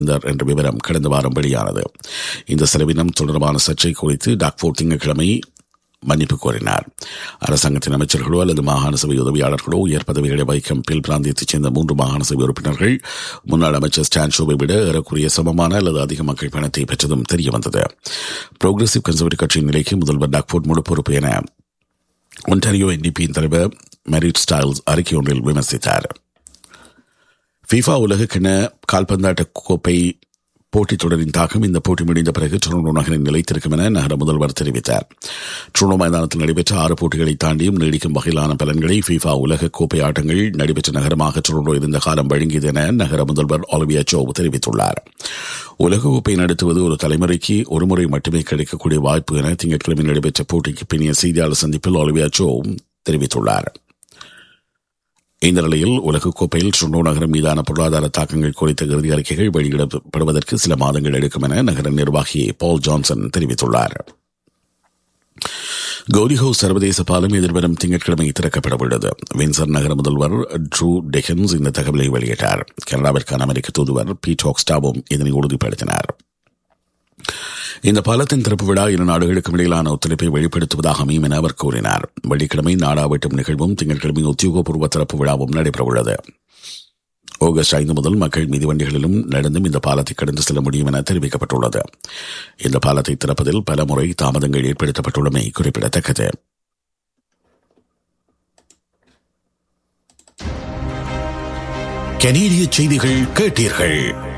இருந்தார் என்ற விவரம் கடந்த வாரம் வெளியானது இந்த செலவினம் தொடர்பான சர்ச்சை குறித்து டாக்போர்ட் திங்கட்கிழமை மன்னிப்பு கோரினார் அரசாங்கத்தின் அமைச்சர்களோ அல்லது மாகாண சபை உதவியாளர்களோ உயர் பதவிகளை வகிக்கும் பில் பிராந்தியத்தைச் சேர்ந்த மூன்று மாகாண சபை உறுப்பினர்கள் முன்னாள் அமைச்சர் ஸ்டான் ஷோவை விட ஏறக்குறைய சமமான அல்லது அதிக மக்கள் பணத்தை பெற்றதும் தெரியவந்தது புரோகிரசிவ் கன்சர்வேட்டிவ் கட்சியின் நிலைக்கு முதல்வர் டாக்போர்ட் முழு பொறுப்பு என ஒன்டாரியோ என்டிபியின் தலைவர் மெரிட் ஸ்டைல்ஸ் அறிக்கை ஒன்றில் விமர்சித்தார் ஃபீஃபா உலகக்கிண கால்பந்தாட்ட கோப்பை போட்டித் தொடரின் தாக்கம் இந்த போட்டி முடிந்த பிறகு டொரண்டோ நகரின் நிலைத்திருக்கும் என நகர முதல்வர் தெரிவித்தார் டொரண்டோ மைதானத்தில் நடைபெற்ற ஆறு போட்டிகளை தாண்டியும் நீடிக்கும் வகையிலான பலன்களை ஃபீஃபா உலக கோப்பை ஆட்டங்கள் நடைபெற்ற நகரமாக டொரண்டோ இருந்த காலம் வழங்கியது என நகர முதல்வர் ஒலிவியா சோ தெரிவித்துள்ளார் உலக கோப்பை நடத்துவது ஒரு தலைமுறைக்கு ஒருமுறை மட்டுமே கிடைக்கக்கூடிய வாய்ப்பு என திங்கட்கிழமை நடைபெற்ற போட்டிக்கு பின்னிய செய்தியாளர் சந்திப்பில் ஒலிவியா சோ தெரிவித்துள்ளார் இந்த நிலையில் உலகக்கோப்பையில் ட்ரோண்டோ நகரம் மீதான பொருளாதார தாக்கங்கள் குறித்த இறுதி அறிக்கைகள் வெளியிடப்படுவதற்கு சில மாதங்கள் எடுக்கும் என நகர நிர்வாகி பால் ஜான்சன் தெரிவித்துள்ளார் கௌரிஹோ சர்வதேச பாலம் எதிர்வரும் திங்கட்கிழமை திறக்கப்பட உள்ளது வின்சர் நகர முதல்வர் ட்ரூ டெஹன்ஸ் இந்த தகவலை வெளியிட்டார் கனடாவிற்கான அமெரிக்க தூதுவர் பீட் ஹாக்ஸ்டாவும் இதனை உறுதிப்படுத்தினார் இந்த பாலத்தின் திறப்பு விழா இரு நாடுகளுக்கும் இடையிலான ஒத்துழைப்பை வெளிப்படுத்துவதாக அமையும் என அவர் கூறினார் வெள்ளிக்கிழமை நாடா வெட்டும் நிகழ்வும் திங்கட்கிழமை உத்தியோகபூர்வ திறப்பு விழாவும் நடைபெறவுள்ளது ஆகஸ்ட் ஐந்து முதல் மக்கள் மிதிவண்டிகளிலும் நடந்தும் இந்த பாலத்தை கடந்து செல்ல முடியும் என தெரிவிக்கப்பட்டுள்ளது இந்த பாலத்தை திறப்பதில் பல முறை தாமதங்கள் ஏற்படுத்தப்பட்டுள்ளமை குறிப்பிடத்தக்கது கனேடிய செய்திகள் கேட்டீர்கள்